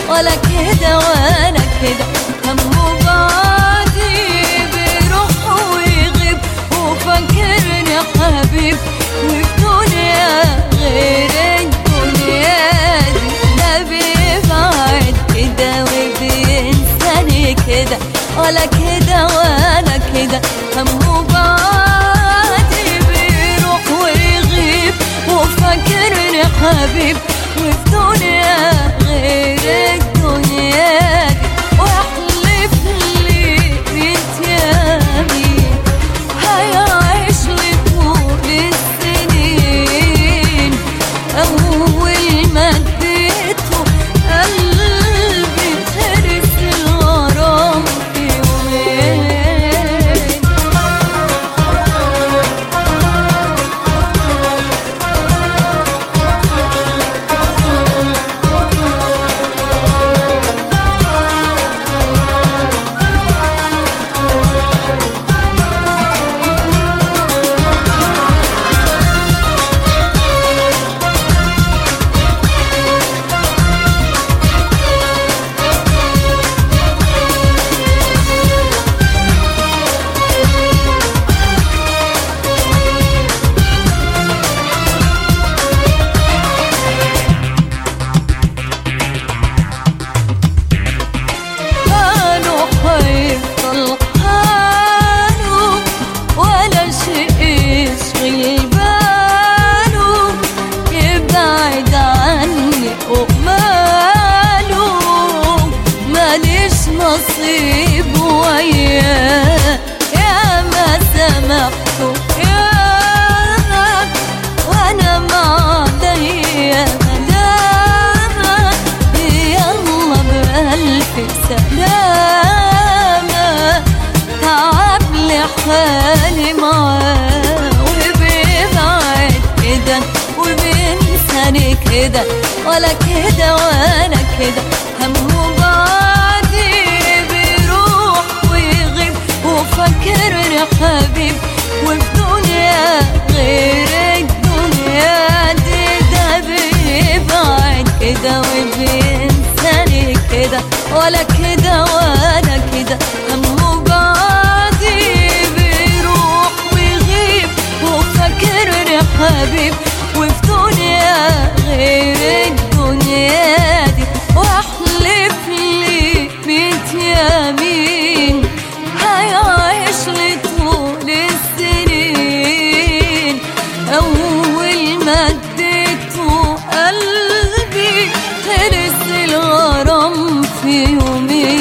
ولا كده ولا كده همه بعدي بيروح ويغيب وفاكرني حبيب وفي دنيا غير الدنيا دي لا بيبعد كده وبينساني كده ولا كده ولا كده همه بعدي بيروح ويغيب وفاكرني حبيب وفي دنيا غير الدنيا دي واحلف لي بنت يمين هيعيش لي طول السنين أول ما اديته قلبي ترس الغرام في يومين حاله حيفضل حاله ولا شيء يشغل باله يبعد عني وماله ماليش نصيب وياه يا ما سمحته يا وانا ما عليا ملامة يلا بألف سلامة تعب لي حالي معاه وبيبعد كده وبينساني كده ولا كده ولا كده همه بعدي بيروح ويغيب وفاكرني حبيب وفي دنيا غير الدنيا دي ده بيبعد كده وبينساني كده ولا كده ولا كده همه بعدي بيروح ويغيب وفاكرني حبيب وفي دنيا غير الدنيا دي واحلف لي بيت يمين هيعيش لي طول السنين أول ما اديته قلبي خلص الغرام في يومين